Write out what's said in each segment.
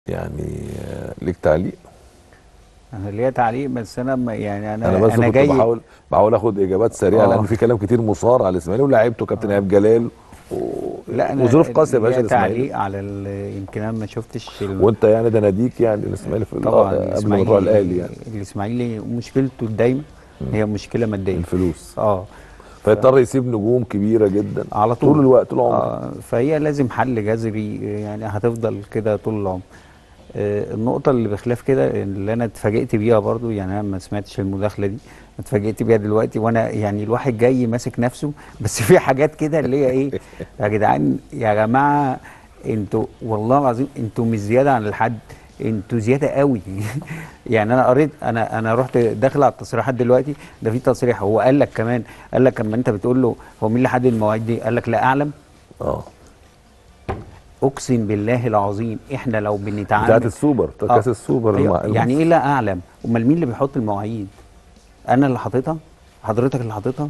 يعني آه، ليك تعليق انا ليا تعليق بس انا ما- يعني انا انا بس انا كنت جاي بحاول بحاول اخد اجابات سريعه آه. لان في كلام كتير مثار على الاسماعيلي ولاعيبته كابتن ايهاب جلال و... لا انا وظروف قاسيه يا ليا باشا الاسماعيلي تعليق على ال- يمكن انا ما شفتش ال- وانت يعني ده ناديك يعني الاسماعيلي في طبعا الأ- قبل ما تروح الاهلي يعني الاسماعيلي مشكلته دايما هي مشكله ماديه الفلوس اه فيضطر يسيب نجوم كبيره جدا على طول طول الوقت طول عمره آه فهي لازم حل جذري يعني هتفضل كده طول العمر آه النقطة اللي بخلاف كده اللي أنا اتفاجئت بيها برضو يعني أنا ما سمعتش المداخلة دي اتفاجئت بيها دلوقتي وأنا يعني الواحد جاي ماسك نفسه بس في حاجات كده اللي هي إيه يا جدعان يا جماعة أنتوا والله العظيم أنتوا مش زيادة عن الحد انتوا زياده قوي يعني انا قريت انا انا رحت داخل على التصريحات دلوقتي ده في تصريح هو قال لك كمان قال لك اما انت بتقول له هو مين اللي حدد المواعيد دي قال لك لا اعلم اه اقسم بالله العظيم احنا لو بنتعامل بتاعت السوبر بتاعت آه. كاس السوبر أيوة. المع- يعني ايه لا اعلم امال مين اللي بيحط المواعيد انا اللي حاططها حضرتك اللي حاططها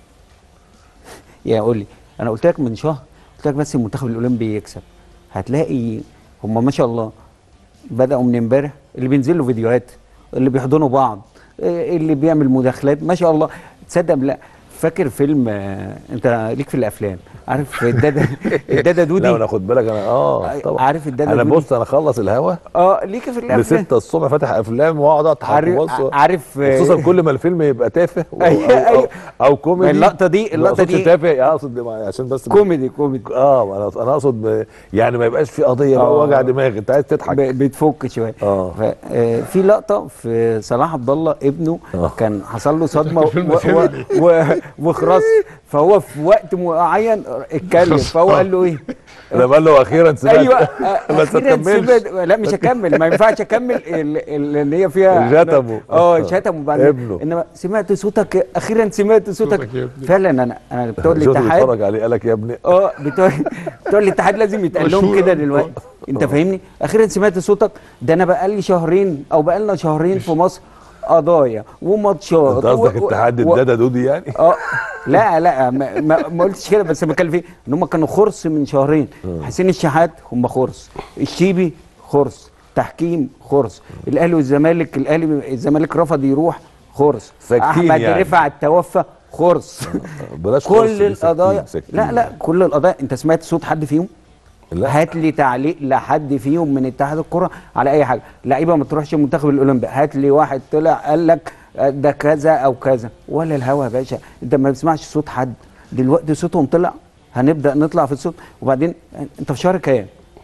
يا قول لي انا قلت لك من شهر قلت لك بس المنتخب الاولمبي يكسب هتلاقي هم ما شاء الله بداوا من امبارح اللي بينزل له فيديوهات اللي بيحضنوا بعض إيه اللي بيعمل مداخلات ما شاء الله تصدق لا فاكر فيلم آه، انت ليك في الافلام عارف الدادا الدادا دودي لا انا خد بالك انا اه طبعا عارف الدادا انا دودي؟ بص انا اخلص الهوا اه ليك في الافلام لستة الصبح فاتح افلام واقعد اضحك عارف وبص عارف خصوصا كل ما الفيلم يبقى تافه او, أيوة، أو, أو, أيوة. أو كوميدي اللقطة دي- ما اللقطة أقصدش دي- تافه اقصد عشان بس كوميدي كوميدي اه انا انا اقصد ب- يعني ما يبقاش في قضيه بقى آه. وجع دماغ انت عايز تضحك ب- بتفك شويه آه. ف- آه، في لقطه في صلاح عبد الله ابنه آه. كان حصل له صدمه فيلم و- و- كوميدي. و- وخرس فهو في وقت معين اتكلم فهو قال له ايه انا بقول له اخيرا سمعت ايوه آه، بس ما أخيراً تكملش سمعت- لا مش هكمل ما ينفعش اكمل ال- ال- ان هي فيها شتمه. اه شتمه بعد ابنه. انما سمعت صوتك اخيرا سمعت صوتك صوتك يا ابني. فعلا انا انا بتوع شفت الاتحاد بيتفرج عليه قال لك يا ابني اه بتوع بتوع الاتحاد لازم يتقال لهم مشهور كده أوي. دلوقتي انت فاهمني اخيرا سمعت صوتك ده انا بقالي شهرين او بقالنا شهرين في مصر قضايا وماتشات انت قصدك و- اتحاد و- الدادا دودي يعني اه لا لا ما, ما, ما قلتش كده بس بتكلم فيه ان هم كانوا خرس من شهرين حسين الشحات هم خرس الشيبي خرس تحكيم خرس الاهلي والزمالك الاهلي الزمالك رفض يروح خرس ساكتين احمد يعني. رفعت توفى خرس بلاش خرس كل دي، القضايا ساكتين- ساكتين. لا لا كل القضايا انت سمعت صوت حد فيهم لا هات لي تعليق لحد فيهم من اتحاد الكره على اي حاجه لعيبه ما تروحش المنتخب الاولمبي هات لي واحد طلع قال لك ده كذا او كذا ولا الهوا يا باشا انت ما بتسمعش صوت حد دلوقتي صوتهم طلع هنبدا نطلع في الصوت وبعدين انت في شهر كام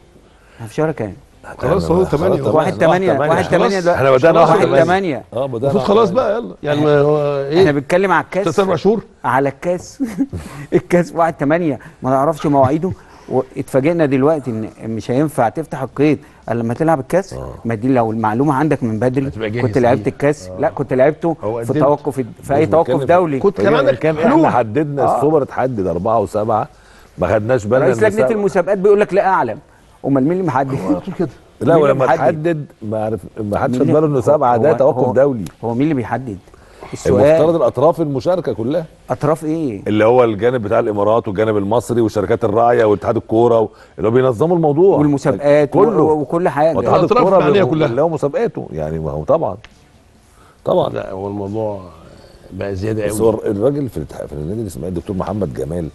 في شهر كام خلاص هو خلاص 8 تمام. واحد تمانية تمانية. واحد تمانية خلاص. دلوقتي احنا بدانا خلاص، واحد واحد تمانية. تمانية اه بدانا المفروض واحد خلاص تمانية. بقى يلا يعني ما هو احنا ايه بنتكلم على الكاس ثلاث اربع شهور على الكاس الكاس واحد تمانية ما نعرفش مواعيده واتفاجئنا دلوقتي ان مش هينفع تفتح القيد الا لما تلعب الكاس ما دي لو المعلومه عندك من بدري هتبقى جاهز كنت لعبت ليه. الكاس لا كنت لعبته هو في قدمت. توقف في اي بس توقف بنتكلم- دولي كنت فهي كان عندك كام حلول. احنا حددنا آه. السوبر اتحدد أربعة وسبعة ما خدناش بالنا رئيس إن لجنه سبعة- المسابقات بيقول لك لا اعلم امال مين اللي محدد على طول كده لا مين ولما اللي محدد؟ تحدد ما عرف ما حدش مين خد اللي- باله انه هو- سبعه ده هو- توقف هو- دولي هو مين اللي بيحدد المفترض السؤال الاطراف المشاركه كلها اطراف ايه اللي هو الجانب بتاع الامارات والجانب المصري وشركات الراعيه واتحاد الكوره و- اللي هو بينظموا الموضوع والمسابقات كله و- وكل حاجه واتحاد الأطراف الكوره المعنية بي- كلها. اللي هو مسابقاته يعني ما هو طبعا طبعا لا هو الموضوع بقى زياده بس هو قوي الراجل في الاتحاد- في النادي الاسماعيلي الدكتور محمد جمال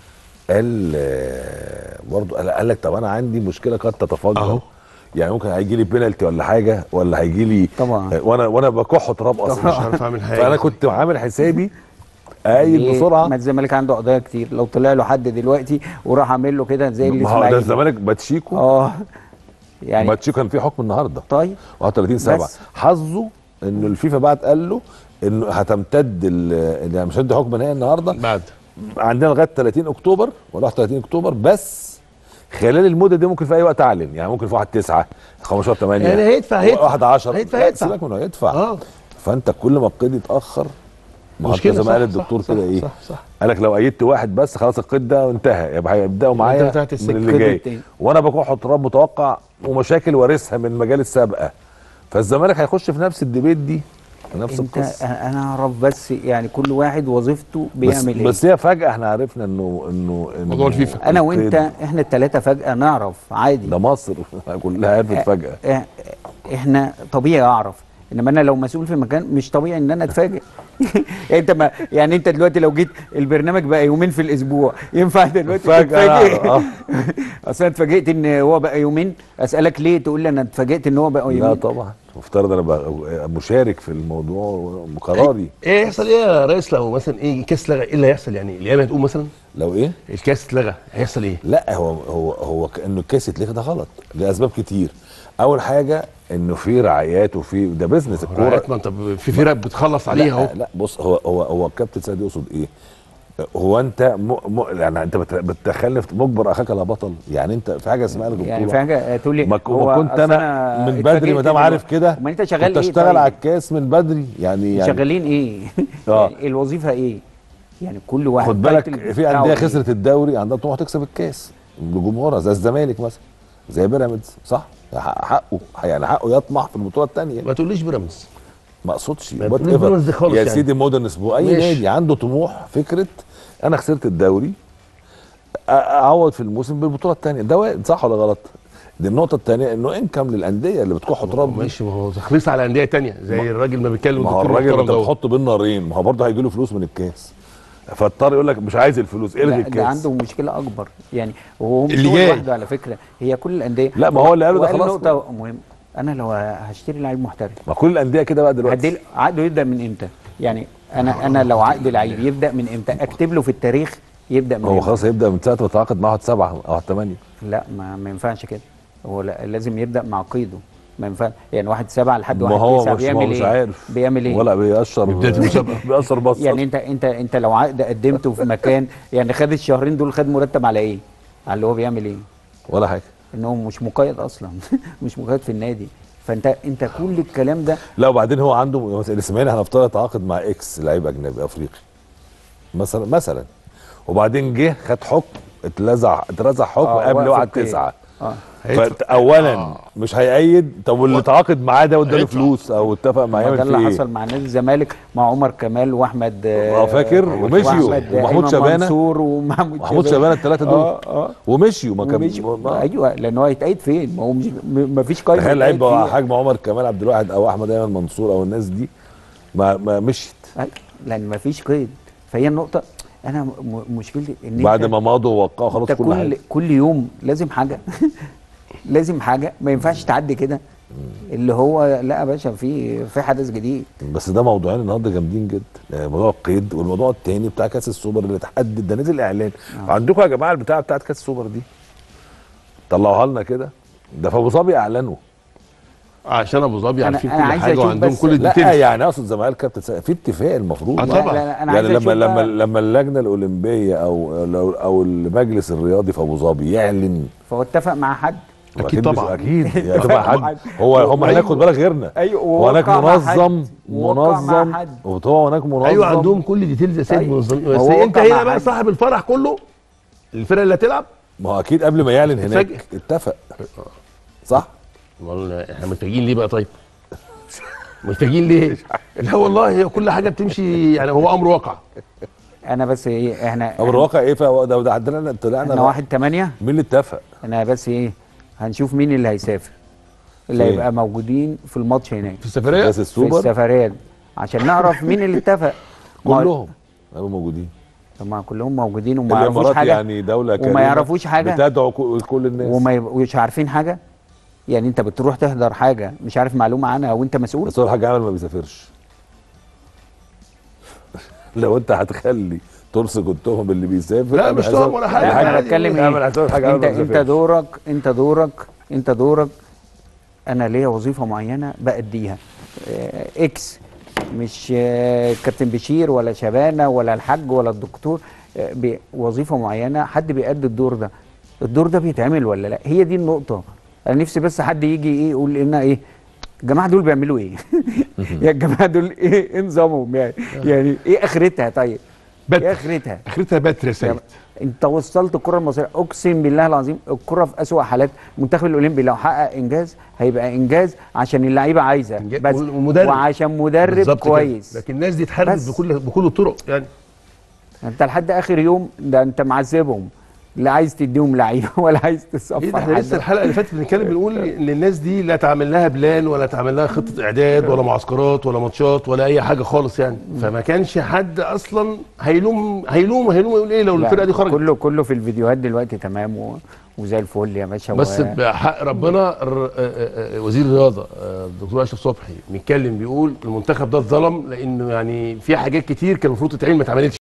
قال آه، برضه قال- قال لك طب انا عندي مشكله قد تتفجر أهو. يعني ممكن هيجي لي بينالتي ولا حاجه ولا هيجي لي طبعا. آه، وانا وانا بكح تراب اصلا مش عارف اعمل حاجه فانا كنت عامل حسابي قايل ليه؟ بسرعه ما الزمالك عنده قضايا كتير لو طلع له حد دلوقتي وراح عامل له كده زي ما هو ده الاسماعيلي الزمالك باتشيكو اه يعني باتشيكو كان في حكم النهارده طيب 31 7 بس. حظه انه الفيفا بعت قال له انه هتمتد ال- يعني مش هندي حكم نهائي النهارده بعد عندنا لغايه 30 اكتوبر ولا 31 اكتوبر بس خلال المده دي ممكن في اي وقت اعلن يعني ممكن في 1 9 15 8 يعني هيدفع- هيدفع. 1 10 هيدفع- لا، هيدفع. سيبك منه هيدفع اه فانت كل ما القيد يتاخر ما هو مشكلة، زي ما صح، قال صح، الدكتور صح، كده ايه صح، صح. قال لك لو ايدت واحد بس خلاص القيد ده انتهى يبقى هيبداوا معايا فتحت السكة. من اللي القيد جاي التاني. وانا بكون تراب متوقع ومشاكل وارثها من مجال السابقه فالزمالك هيخش في نفس الديبيت دي نفس انت القصه انا اعرف بس يعني كل واحد وظيفته بس, بيعمل ايه بس هي فجاه احنا عرفنا انه انه إنه موضوع الفيفا. انا القيد وانت احنا الثلاثه فجاه نعرف عادي ده مصر كلها عرفت فجاه اه- احنا طبيعي اعرف انما انا لو مسؤول في مكان مش طبيعي ان انا اتفاجئ انت ما يعني انت دلوقتي لو جيت البرنامج بقى يومين في الاسبوع ينفع دلوقتي فجأة تتفاجئ آه. اصل انا اتفاجئت ان هو بقى يومين اسالك ليه تقول لي انا اتفاجئت ان هو بقى لا يومين طبعا مفترض انا بقى مشارك في الموضوع بقراري ايه يحصل ايه يا ريس لو مثلا ايه الكاس اتلغى ايه اللي هيحصل يعني الايام هتقوم مثلا لو ايه الكاس اتلغى هيحصل ايه؟ لا هو هو هو كانه الكاس يتلغي ده غلط لاسباب كتير اول حاجه انه في رعايات وفي ده بزنس الكوره رعايات ما انت ب- في فرق بتخلص عليها اهو لا, لا بص هو هو هو الكابتن سيد يقصد ايه هو انت م... م... يعني انت بت... بتخلف مجبر اخاك لا بطل يعني انت في حاجه اسمها لك يعني بطولة. في حاجه تقول لي ما, ك- هو ما كنت أصل انا من اتفاجئت بدري ما دام إن- عارف كده امال انت شغال كنت ايه اشتغل طيب؟ على الكاس من بدري يعني يعني شغالين ايه آه. يعني الوظيفه ايه يعني كل واحد خد بالك تايتل في بتاعه انديه إيه؟ خسرت الدوري عندها طموح تكسب الكاس بجمهورها زي الزمالك مثلا زي بيراميدز صح حق- حقه يعني حقه يطمح في البطوله الثانيه ما تقوليش بيراميدز ما اقصدش ما وات تقوليش ايفر بيراميدز دي خالص يا يعني. سيدي مودرن سبور اي ماشي. نادي عنده طموح فكره انا خسرت الدوري أ- اعوض في الموسم بالبطوله الثانيه ده وارد صح ولا غلط؟ دي النقطه الثانيه انه انكم للانديه اللي بتكح تراب دي. ماشي ما هو تخليص على انديه تانية زي الراجل ما بيتكلم ما هو الدكتور الراجل المحترم انت دوت. بتحط بين نارين ما هو برضه هيجي له فلوس من الكاس فاضطر يقول لك مش عايز الفلوس الغي لا الكاس ده عنده مشكله اكبر يعني وهو مش اللي هو جاي. لوحده على فكره هي كل الانديه لا، ما هو اللي قاله ده وقال خلاص. نقطه مهم انا لو هشتري لعيب محترف ما كل الانديه كده بقى دلوقتي هديل عقده يبدا من امتى يعني انا انا لو عقد لعيب يبدا من امتى اكتب له في التاريخ يبدا من هو امتى خلاص هيبدا من ساعه ما تعاقد مع واحد سبعه او واحد ثمانيه لا ما, ما ينفعش كده هو لا لازم يبدا مع قيده ما ينفعش يعني واحد سبعه لحد ما واحد هو تسعه مش ما هو بيعمل مش ايه؟ عارف بيعمل ايه؟ ولا بيقشر بداية المسابقة. بيقشر بصر يعني انت انت انت لو عقد قدمته في مكان يعني خد الشهرين دول خد مرتب على ايه؟ على اللي هو بيعمل ايه؟ ولا حاجه ان هو مش مقيد اصلا مش مقيد في النادي فانت انت كل الكلام ده لا وبعدين هو عنده مثلا الاسماعيلي هنفترض يتعاقد مع اكس لعيب اجنبي افريقي مثلا مثلا وبعدين جه خد حكم اتلزع اترزع حكم آه، قبل وقف واحد القيد. تسعة اه فت- اولا آه. مش هيأيد طب واللي تعاقد معاه ده واداله هيدفع. فلوس او اتفق معاه ما يعمل ده فيه اللي ايه حصل مع نادي الزمالك مع عمر كمال واحمد اه فاكر ومشيوا وأحمد ومحمود أيمن شبانة منصور ومحمود محمود شبانه الثلاثه دول اه اه ومشيوا ما كان ومشي ما- ايوه لان هو هيتقيد فين؟ ما هو مش م- ما فيش قايمه تخيل لعيب يتقيد بقى فيها. حجم عمر كمال عبد الواحد او احمد ايمن منصور او الناس دي ما ما مشيت أيوة، لان ما فيش قيد فهي النقطه انا م- م- مشكلتي ان بعد انت- ما مضوا ووقعوا خلاص انت كل كل حاجه كل يوم لازم حاجه لازم حاجه ما ينفعش تعدي كده اللي هو لا يا باشا في في حدث جديد بس ده موضوعين النهارده جامدين جدا يعني موضوع القيد والموضوع التاني بتاع كاس السوبر اللي اتحدد ده نزل اعلان آه. عندكم يا جماعه البتاع بتاعت كاس السوبر دي طلعوها لنا كده ده في ابو ظبي اعلنوا عشان ابو ظبي أنا- عارفين أنا كل عايز حاجه أشوف وعندهم بس- كل لا الديتيلز يعني اقصد زي ما قال كابتن سامي، في اتفاق المفروض آه لا، طبعا. لا، لا، انا يعني عايز لما أشوف لما بقى- لما اللجنه الاولمبيه او او, أو المجلس الرياضي في ابو ظبي يعلن فهو اتفق مع حد أكيد مش- طبعا. اكيد يعني طبعا. طبعا حد هو هم هناك أيوه. خد بالك غيرنا ايوه هو هناك ووقع مع حد. منظم ووقع مع منظم حد. هو هناك منظم ايوه عندهم كل ديتيلز يا سيد أيوة. منظم ما بس هو انت وقع مع هنا بقى حد. صاحب الفرح كله الفرقه اللي هتلعب ما هو اكيد قبل ما يعلن هناك اتفاجئ. اتفق صح والله احنا محتاجين ليه بقى طيب محتاجين ليه لا والله هي كل حاجه بتمشي يعني هو امر واقع انا بس ايه احنا او الواقع ايه فهو ده ده عندنا طلعنا احنا واحد تمانية مين اللي اتفق انا بس ايه هنشوف مين اللي هيسافر اللي فين؟ هيبقى موجودين في الماتش هناك في السفريه كاس في السوبر السفريات عشان نعرف مين اللي اتفق ما هو- كلهم هيبقوا موجودين طب ما كلهم موجودين وما يعرفوش الامارات حاجه يعني دوله وما كريمة يعرفوش حاجة. بتدعو كل- كل الناس وما يبقوش عارفين حاجه يعني انت بتروح تحضر حاجه مش عارف معلومه عنها وانت مسؤول بس هو الحاج عامل ما بيسافرش لو انت هتخلي ترسك التهم اللي بيسافر لا، اعمل مش حساب- تهم ولا حاجة. الحاج- لا انا عادي. بتكلم اعمل ايه حساب الحاج عامل انت ما انت بيسافرش. دورك انت دورك انت دورك انا ليا وظيفه معينه باديها اه، اكس مش اه، كابتن بشير ولا شبانه ولا الحاج ولا الدكتور اه، بي- وظيفه معينه حد بيأدي الدور ده الدور ده بيتعمل ولا لا هي دي النقطه انا نفسي بس حد يجي ايه يقول لنا ايه الجماعه دول بيعملوا ايه يا الجماعه دول ايه إيه نظامهم يعني يعني ايه اخرتها طيب بتر. ايه اخرتها اخرتها بتر يا سيد انت وصلت الكره المصريه اقسم بالله العظيم الكره في اسوأ حالات المنتخب الاولمبي لو حقق انجاز هيبقى انجاز عشان اللعيبه عايزه إنجاز- بس ومدرب. وعشان مدرب بالظبط كده. كويس لكن الناس دي اتحاربت بس. بكل بكل الطرق يعني انت لحد اخر يوم ده انت معذبهم لا عايز تديهم لعيبه ولا عايز ايه تصفر ده احنا حد. لسه الحلقه اللي فاتت بنتكلم بنقول ان الناس دي لا تعمل لها بلان ولا تعمل لها خطه اعداد ولا معسكرات ولا ماتشات ولا اي حاجه خالص يعني فما كانش حد اصلا هيلوم هيلوم هيلوم يقول ايه لو لا، الفرقه دي خرجت كله كله في الفيديوهات دلوقتي تمام و... وزي الفل يا باشا بس و... بحق ربنا الر- آه، آه، آه، وزير الرياضه آه، الدكتور اشرف صبحي بيتكلم بيقول المنتخب ده اتظلم لانه يعني في حاجات كتير كان المفروض تتعمل ما اتعملتش